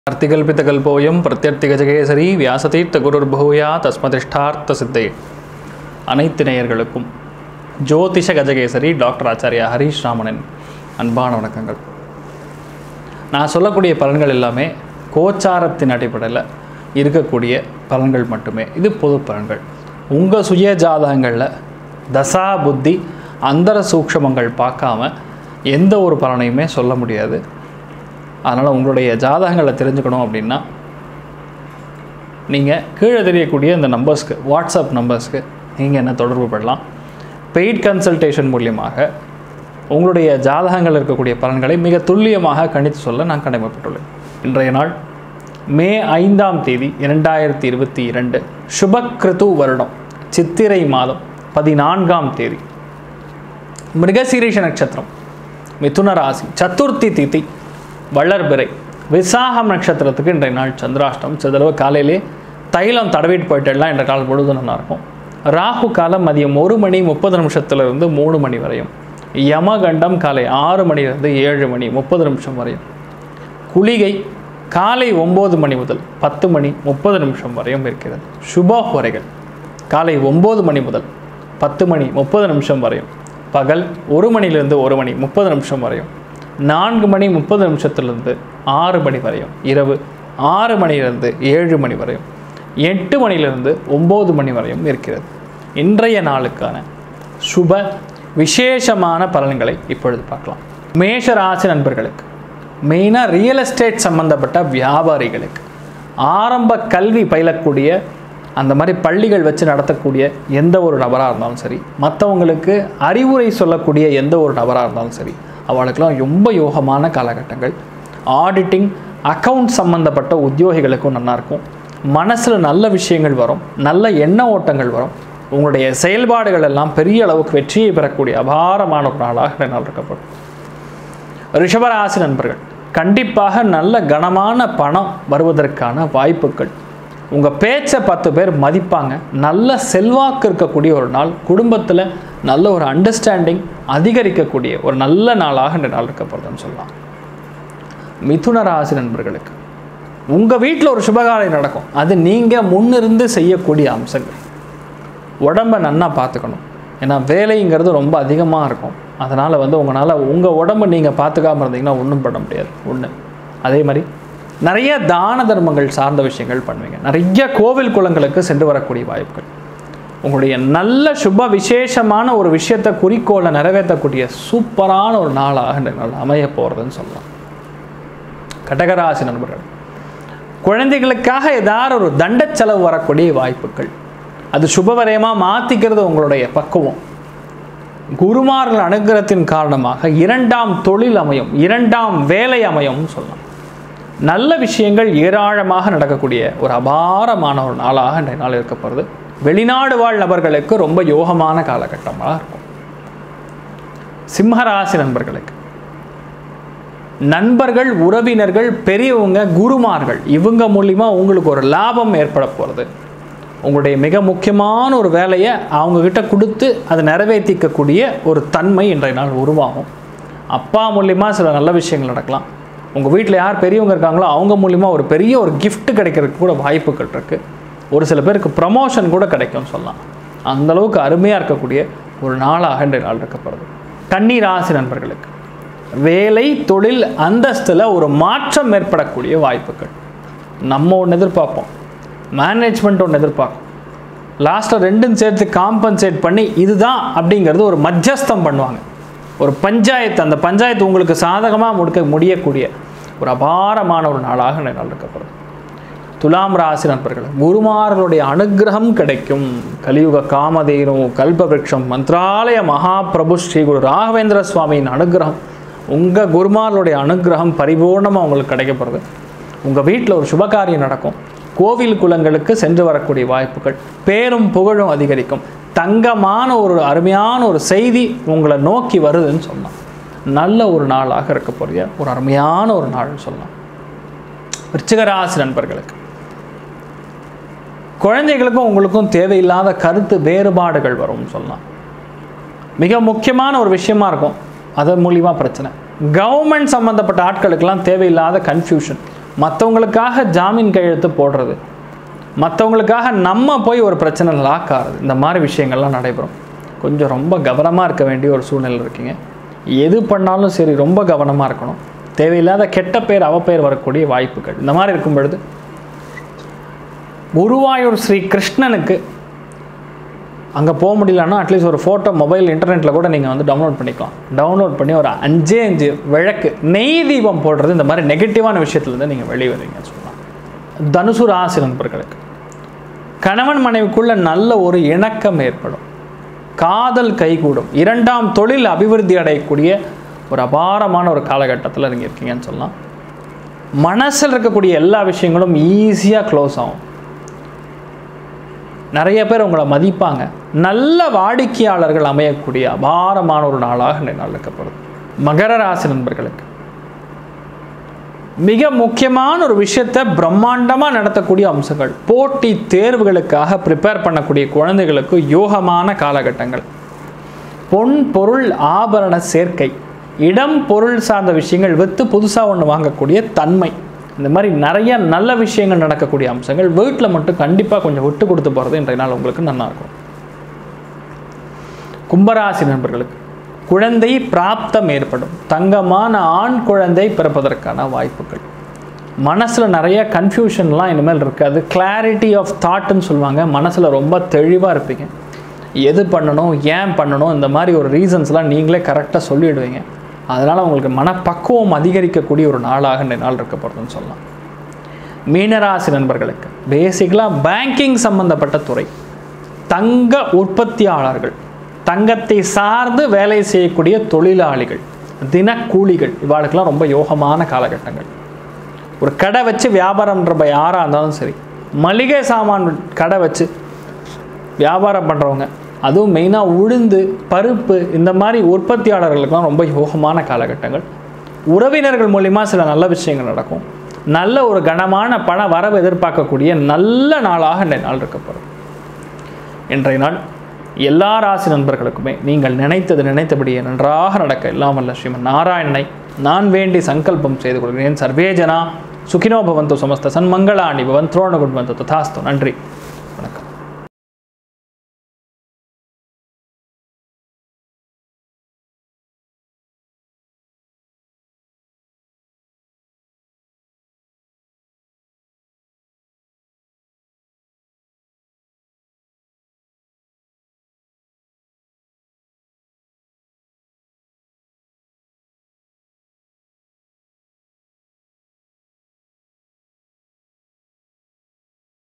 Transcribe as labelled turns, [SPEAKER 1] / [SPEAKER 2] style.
[SPEAKER 1] அர்த்திகல்பிதகல்போயம் பிரத்யர்த்திகஜகேசரி வியாசதீர்த்த குருர்பூயா தஸ்மதிஷ்டார்த்த சித்தே அனைத்து நேயர்களுக்கும் ஜோதிஷ கஜகேசரி டாக்டர் ஆச்சாரியா ஹரீஷ் ராமனின் அன்பான வணக்கங்கள் நான் சொல்லக்கூடிய பலன்கள் எல்லாமே கோச்சாரத்தின் அடிப்படையில் இருக்கக்கூடிய பலன்கள் மட்டுமே இது பொது பலன்கள் உங்கள் சுய ஜாதகங்களில் தசா புத்தி அந்தர சூக்ஷமங்கள் பார்க்காம எந்த ஒரு பலனையுமே சொல்ல முடியாது அதனால் உங்களுடைய ஜாதகங்களை தெரிஞ்சுக்கணும் அப்படின்னா நீங்கள் கீழே தெரியக்கூடிய இந்த நம்பர்ஸ்க்கு வாட்ஸ்அப் நம்பர்ஸ்க்கு நீங்கள் என்ன தொடர்பு படலாம் பெய்ட் கன்சல்டேஷன் மூலியமாக உங்களுடைய ஜாதகங்கள் இருக்கக்கூடிய பலன்களை மிக துல்லியமாக கணித்து சொல்ல நான் கடமைப்பட்டுள்ளேன் இன்றைய நாள் மே ஐந்தாம் தேதி இரண்டாயிரத்தி இருபத்தி இரண்டு சுபக்ருது வருடம் சித்திரை மாதம் பதினான்காம் தேதி மிருகசீரிஷ நட்சத்திரம் மிதுன ராசி சதுர்த்தி திதி வளர்பிறை விசாகம் நட்சத்திரத்துக்கு இன்றைய நாள் சந்திராஷ்டம் சிதளவு காலையிலே தைலம் தடவிட்டு போயிட்டெல்லாம் இன்றைய கால் பொழுது நல்லா இருக்கும் ராகு காலம் மதியம் ஒரு மணி முப்பது நிமிஷத்துலேருந்து மூணு மணி வரையும் யமகண்டம் காலை ஆறு மணிலிருந்து ஏழு மணி முப்பது நிமிஷம் வரையும் குளிகை காலை ஒம்பது மணி முதல் பத்து மணி முப்பது நிமிஷம் வரையும் இருக்கிறது சுப உரைகள் காலை ஒம்பது மணி முதல் பத்து மணி முப்பது நிமிஷம் வரையும் பகல் ஒரு மணிலிருந்து ஒரு மணி முப்பது நிமிஷம் வரையும் நான்கு மணி முப்பது நிமிஷத்துலேருந்து ஆறு மணி வரையும் இரவு ஆறு மணியிலிருந்து ஏழு மணி வரையும் எட்டு மணியிலிருந்து ஒம்பது மணி வரையும் இருக்கிறது இன்றைய நாளுக்கான சுப விசேஷமான பலன்களை இப்பொழுது பார்க்கலாம் மேஷ ராசி நண்பர்களுக்கு மெயினாக ரியல் எஸ்டேட் சம்மந்தப்பட்ட வியாபாரிகளுக்கு ஆரம்ப கல்வி பயிலக்கூடிய அந்த மாதிரி பள்ளிகள் வச்சு நடத்தக்கூடிய எந்த ஒரு நபராக இருந்தாலும் சரி மற்றவங்களுக்கு அறிவுரை சொல்லக்கூடிய எந்த ஒரு நபராக இருந்தாலும் சரி அவளுக்கெல்லாம் ரொம்ப யோகமான காலகட்டங்கள் ஆடிட்டிங் அக்கவுண்ட் சம்மந்தப்பட்ட உத்தியோகிகளுக்கும் நல்லாயிருக்கும் மனசில் நல்ல விஷயங்கள் வரும் நல்ல எண்ண ஓட்டங்கள் வரும் உங்களுடைய செயல்பாடுகள் எல்லாம் பெரிய அளவுக்கு வெற்றியை பெறக்கூடிய அபாரமான ஒரு நாளாக இந்த நாள் இருக்கப்படும் ரிஷபராசி நண்பர்கள் கண்டிப்பாக நல்ல கனமான பணம் வருவதற்கான வாய்ப்புகள் உங்கள் பேச்சை பத்து பேர் மதிப்பாங்க நல்ல செல்வாக்கு இருக்கக்கூடிய ஒரு நாள் குடும்பத்தில் நல்ல ஒரு அண்டர்ஸ்டாண்டிங் அதிகரிக்கக்கூடிய ஒரு நல்ல நாளாக இந்த நாள் இருக்கப்படுதுன்னு சொல்லலாம் மிதுன ராசி நண்பர்களுக்கு உங்கள் வீட்டில் ஒரு சுபகாரியம் நடக்கும் அது நீங்கள் முன்னிருந்து செய்யக்கூடிய அம்சங்கள் உடம்பை நன்னா பார்த்துக்கணும் ஏன்னா வேலைங்கிறது ரொம்ப அதிகமாக இருக்கும் அதனால் வந்து உங்களால் உங்கள் உடம்பை நீங்கள் பார்த்துக்காம இருந்தீங்கன்னா ஒன்றும் பண்ண முடியாது ஒன்று அதே மாதிரி நிறைய தான தர்மங்கள் சார்ந்த விஷயங்கள் பண்ணுவீங்க நிறைய கோவில் குளங்களுக்கு சென்று வரக்கூடிய வாய்ப்புகள் உங்களுடைய நல்ல சுப விசேஷமான ஒரு விஷயத்தை குறிக்கோளை நிறைவேற்றக்கூடிய சூப்பரான ஒரு நாளாக இந்த நாள் அமைய போகிறதுன்னு சொல்லலாம் கடகராசி நண்பர்கள் குழந்தைகளுக்காக ஏதாவது ஒரு தண்ட செலவு வரக்கூடிய வாய்ப்புகள் அது சுபவரயமாக மாற்றிக்கிறது உங்களுடைய பக்குவம் குருமார்கள் அனுகிரகத்தின் காரணமாக இரண்டாம் தொழில் அமையும் இரண்டாம் வேலை அமையும் சொல்லலாம் நல்ல விஷயங்கள் ஏராளமாக நடக்கக்கூடிய ஒரு அபாரமான ஒரு நாளாக இன்றைய நாள் இருக்கப்படுது வெளிநாடு வாழ் நபர்களுக்கு ரொம்ப யோகமான காலகட்டமாக இருக்கும் சிம்மராசி நண்பர்களுக்கு நண்பர்கள் உறவினர்கள் பெரியவங்க குருமார்கள் இவங்க மூலிமா உங்களுக்கு ஒரு லாபம் ஏற்பட போகிறது உங்களுடைய மிக முக்கியமான ஒரு வேலையை அவங்கக்கிட்ட கொடுத்து அதை நிறைவேற்றிக்கக்கூடிய ஒரு தன்மை இன்றைய நாள் உருவாகும் அப்பா மூலிமா சில நல்ல விஷயங்கள் நடக்கலாம் உங்கள் வீட்டில் யார் பெரியவங்க இருக்காங்களோ அவங்க மூலிமா ஒரு பெரிய ஒரு gift கிடைக்கிறதுக்கு கூட வாய்ப்புகள் இருக்குது ஒரு சில பேருக்கு ப்ரமோஷன் கூட கிடைக்கும்னு சொல்லலாம் அந்தளவுக்கு அருமையாக இருக்கக்கூடிய ஒரு நாளாக இன்றைய நாள் இருக்கப்படுது கன்னி ராசி நண்பர்களுக்கு வேலை தொழில் அந்தஸ்தில் ஒரு மாற்றம் ஏற்படக்கூடிய வாய்ப்புகள் நம்ம ஒன்று எதிர்பார்ப்போம் மேனேஜ்மெண்ட் ஒன்று எதிர்பார்க்கும் லாஸ்ட்டில் ரெண்டும் சேர்த்து காம்பன்சேட் பண்ணி இதுதான் அப்படிங்கிறது ஒரு மத்தியஸ்தம் பண்ணுவாங்க ஒரு பஞ்சாயத்து அந்த பஞ்சாயத்து உங்களுக்கு சாதகமாக முடுக்க முடியக்கூடிய ஒரு அபாரமான ஒரு நாளாக இந்த நாள் இருக்கப்படுது துலாம் ராசி நண்பர்கள் குருமார்களுடைய அனுகிரகம் கிடைக்கும் கலியுக காமதேனு கல்பவருஷம் மந்த்ராலய மகாபிரபு ஸ்ரீ குரு ராகவேந்திர சுவாமியின் அனுகிரகம் உங்கள் குருமார்களுடைய அனுகிரகம் பரிபூர்ணமாக உங்களுக்கு கிடைக்கப்படுது உங்கள் வீட்டில் ஒரு சுபகாரியம் நடக்கும் கோவில் குலங்களுக்கு சென்று வரக்கூடிய வாய்ப்புகள் பேரும் புகழும் அதிகரிக்கும் தங்கமான ஒரு அருமையான ஒரு செய்தி உங்களை நோக்கி வருதுன்னு சொல்லலாம் நல்ல ஒரு நாளாக இருக்கக்கூடிய ஒரு அருமையான ஒரு நாள்னு சொல்லலாம் விருச்சிகராசி நண்பர்களுக்கு குழந்தைகளுக்கும் உங்களுக்கும் தேவையில்லாத கருத்து வேறுபாடுகள் வரும்னு சொல்லலாம் மிக முக்கியமான ஒரு விஷயமா இருக்கும் அதன் மூலியமாக பிரச்சனை கவர்மெண்ட் சம்மந்தப்பட்ட ஆட்களுக்கெல்லாம் தேவையில்லாத கன்ஃபியூஷன் மற்றவங்களுக்காக ஜாமீன் கையெழுத்து போடுறது மற்றவங்களுக்காக நம்ம போய் ஒரு பிரச்சனை லாக் ஆகுறது இந்த மாதிரி விஷயங்கள்லாம் நடைபெறும் கொஞ்சம் ரொம்ப கவனமாக இருக்க வேண்டிய ஒரு சூழ்நிலை இருக்கீங்க எது பண்ணாலும் சரி ரொம்ப கவனமாக இருக்கணும் தேவையில்லாத கெட்ட பேர் அவப்பெயர் வரக்கூடிய வாய்ப்புகள் இந்த மாதிரி இருக்கும் பொழுது குருவாயூர் ஸ்ரீ கிருஷ்ணனுக்கு அங்கே போக முடியலன்னா அட்லீஸ்ட் ஒரு ஃபோட்டோ மொபைல் இன்டர்நெட்டில் கூட நீங்கள் வந்து டவுன்லோட் பண்ணிக்கலாம் டவுன்லோட் பண்ணி ஒரு அஞ்சே அஞ்சு விளக்கு நெய் தீபம் போடுறது இந்த மாதிரி நெகட்டிவான விஷயத்துலேருந்து நீங்கள் வெளியே வருவீங்கன்னு சொல்லலாம் தனுசு ராசி நண்பர்களுக்கு கணவன் மனைவிக்குள்ள நல்ல ஒரு இணக்கம் ஏற்படும் காதல் கைகூடும் இரண்டாம் தொழில் அபிவிருத்தி அடையக்கூடிய ஒரு அபாரமான ஒரு காலகட்டத்தில் நீங்கள் இருக்கீங்கன்னு சொல்லலாம் மனசில் இருக்கக்கூடிய எல்லா விஷயங்களும் ஈஸியாக க்ளோஸ் ஆகும் நிறைய பேர் உங்களை மதிப்பாங்க நல்ல வாடிக்கையாளர்கள் அமையக்கூடிய அபாரமான ஒரு நாளாக இந்த நாள் இருக்கப்படுது மகர ராசி நண்பர்களுக்கு மிக முக்கியமான ஒரு விஷயத்தை பிரம்மாண்டமாக நடத்தக்கூடிய அம்சங்கள் போட்டி தேர்வுகளுக்காக ப்ரிப்பேர் பண்ணக்கூடிய குழந்தைகளுக்கு யோகமான காலகட்டங்கள் பொன் பொருள் ஆபரண சேர்க்கை இடம் பொருள் சார்ந்த விஷயங்கள் விற்று புதுசாக ஒன்று வாங்கக்கூடிய தன்மை இந்த மாதிரி நிறைய நல்ல விஷயங்கள் நடக்கக்கூடிய அம்சங்கள் வீட்டில் மட்டும் கண்டிப்பாக கொஞ்சம் விட்டு கொடுத்து போகிறது இன்றைய நாள் உங்களுக்கு நல்லா இருக்கும் கும்பராசி நண்பர்களுக்கு குழந்தை பிராப்தம் ஏற்படும் தங்கமான ஆண் குழந்தை பிறப்பதற்கான வாய்ப்புகள் மனசில் நிறைய கன்ஃபியூஷன்லாம் இனிமேல் இருக்காது கிளாரிட்டி ஆஃப் தாட்னு சொல்லுவாங்க மனசில் ரொம்ப தெளிவாக இருப்பீங்க எது பண்ணணும் ஏன் பண்ணணும் இந்த மாதிரி ஒரு ரீசன்ஸ்லாம் நீங்களே கரெக்டாக சொல்லிடுவீங்க அதனால் உங்களுக்கு மனப்பக்குவம் அதிகரிக்கக்கூடிய ஒரு நாளாக இந்த நாள் இருக்க போகிறதுன்னு சொல்லலாம் மீனராசி நண்பர்களுக்கு பேசிக்கலாக பேங்கிங் சம்பந்தப்பட்ட துறை தங்க உற்பத்தியாளர்கள் தங்கத்தை சார்ந்து வேலை செய்யக்கூடிய தொழிலாளிகள் தினக்கூலிகள் இவாளுக்கெல்லாம் ரொம்ப யோகமான காலகட்டங்கள் ஒரு கடை வச்சு வியாபாரம்ன்றப்ப யாராக இருந்தாலும் சரி மளிகை சாமான் கடை வச்சு வியாபாரம் பண்ணுறவங்க அதுவும் மெயினாக உளுந்து பருப்பு இந்த மாதிரி உற்பத்தியாளர்களுக்கெல்லாம் ரொம்ப யோகமான காலகட்டங்கள் உறவினர்கள் மூலிமா சில நல்ல விஷயங்கள் நடக்கும் நல்ல ஒரு கனமான பண வரவு எதிர்பார்க்கக்கூடிய நல்ல நாளாக இந்த நாள் இருக்கப்படும் இன்றைய நாள் எல்லா ராசி நண்பர்களுக்குமே நீங்கள் நினைத்தது நினைத்தபடியே நன்றாக நடக்க எல்லாம் வல்ல ஸ்ரீமன் நாராயணனை நான் வேண்டி சங்கல்பம் செய்து கொள்கிறேன் சர்வேஜனா சுகினோ பவந்தோ சமஸ்த சன்மங்களாணி பவன் துரோணகுட்வந்தோ ததாஸ்து நன்றி